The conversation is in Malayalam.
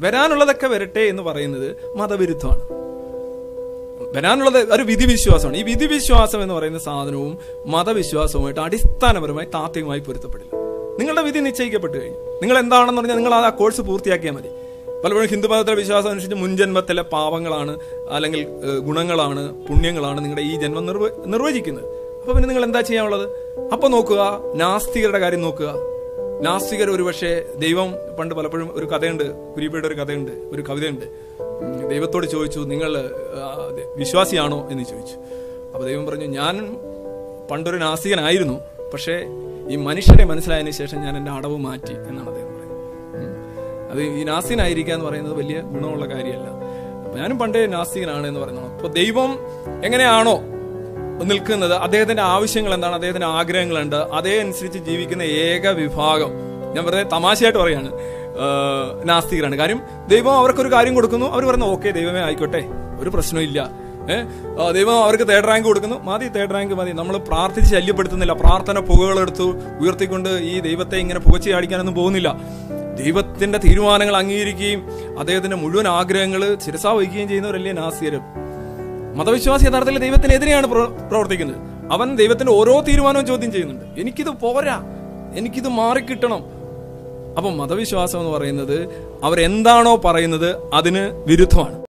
വരാനുള്ളതൊക്കെ വരട്ടെ എന്ന് പറയുന്നത് മതവിരുദ്ധമാണ് വരാനുള്ളത് ഒരു വിധിവിശ്വാസമാണ് ഈ വിധിവിശ്വാസം എന്ന് പറയുന്ന സാധനവും മതവിശ്വാസവുമായിട്ട് അടിസ്ഥാനപരമായി താത്വികമായി പൊരുത്തപ്പെടില്ല നിങ്ങളുടെ വിധി നിശ്ചയിക്കപ്പെട്ടു കഴിഞ്ഞു നിങ്ങൾ എന്താണെന്ന് പറഞ്ഞാൽ നിങ്ങൾ ആ കോഴ്സ് പൂർത്തിയാക്കിയാൽ മതി പലപ്പോഴും ഹിന്ദു മതത്തിലെ വിശ്വാസം അനുസരിച്ച് മുൻജന്മത്തിലെ പാവങ്ങളാണ് അല്ലെങ്കിൽ ഏഹ്, ഗുണങ്ങളാണ് പുണ്യങ്ങളാണ് നിങ്ങളുടെ ഈ ജന്മം നിർവ നിർവചിക്കുന്നത് അപ്പൊ പിന്നെ നിങ്ങൾ എന്താ ചെയ്യാനുള്ളത് അപ്പൊ നോക്കുക നാസ്തികരുടെ കാര്യം നോക്കുക നാസ്തികർ ഒരുപക്ഷെ ദൈവം പണ്ട് പലപ്പോഴും ഒരു കഥയുണ്ട് കുരിപ്പയുടെ ഒരു കഥയുണ്ട് ഒരു കവിതയുണ്ട് ഉം, ദൈവത്തോട് ചോദിച്ചു നിങ്ങൾ ആ, വിശ്വാസിയാണോ എന്ന് ചോദിച്ചു അപ്പൊ ദൈവം പറഞ്ഞു ഞാൻ പണ്ടൊരു നാസ്തികനായിരുന്നു പക്ഷേ ഈ മനുഷ്യരെ മനസ്സിലായതിനു ശേഷം ഞാൻ എൻ്റെ അടവ് മാറ്റി എന്നാണ് അദ്ദേഹം പറയുന്നത് ഉം. അത് ഈ നാസ്തികനായിരിക്കുക എന്ന് പറയുന്നത് വലിയ ഗുണമുള്ള കാര്യമല്ല അപ്പൊ ഞാനും പണ്ടേ നാസ്തികനാണ് എന്ന് പറയുന്നത് അപ്പൊ ദൈവം എങ്ങനെയാണോ നിൽക്കുന്നത് അദ്ദേഹത്തിന്റെ ആവശ്യങ്ങൾ എന്താണ് അദ്ദേഹത്തിന്റെ ആഗ്രഹങ്ങളുണ്ട് അതേ അനുസരിച്ച് ജീവിക്കുന്ന ഏക വിഭാഗം ഞാൻ വെറുതെ തമാശയായിട്ട് പറയാണ് ആ, നാസ്തികരാണ് കാര്യം ദൈവം അവർക്കൊരു കാര്യം കൊടുക്കുന്നു അവർ പറയുന്നു ഓക്കെ ദൈവമേ ആയിക്കോട്ടെ ഒരു പ്രശ്നമില്ല ഏഹ് ദൈവം അവർക്ക് തേർഡ് റാങ്ക് കൊടുക്കുന്നു മതി തേർഡ് റാങ്ക് മതി നമ്മൾ പ്രാർത്ഥിച്ച് ശല്യപ്പെടുത്തുന്നില്ല പ്രാർത്ഥന പുകകളെടുത്തു ഉയർത്തിക്കൊണ്ട് ഈ ദൈവത്തെ ഇങ്ങനെ പുകച്ചു ചാടിക്കാനൊന്നും പോകുന്നില്ല ദൈവത്തിന്റെ തീരുമാനങ്ങൾ അംഗീകരിക്കുകയും അദ്ദേഹത്തിന്റെ മുഴുവൻ ആഗ്രഹങ്ങൾ ശിരസാ വഹിക്കുകയും ചെയ്യുന്നവരല്ലേ നാസ്തികരും മതവിശ്വാസി യഥാർത്ഥത്തിൽ ദൈവത്തിനെതിരെയാണ് പ്ര- പ്രവർത്തിക്കുന്നത് അവൻ ദൈവത്തിന്റെ ഓരോ തീരുമാനവും ചോദ്യം ചെയ്യുന്നുണ്ട് എനിക്കിത് പോരാ എനിക്കിത് മാറിക്കിട്ടണം അപ്പം മതവിശ്വാസം എന്ന് പറയുന്നത് അവരെന്താണോ പറയുന്നത് അതിന് വിരുദ്ധമാണ്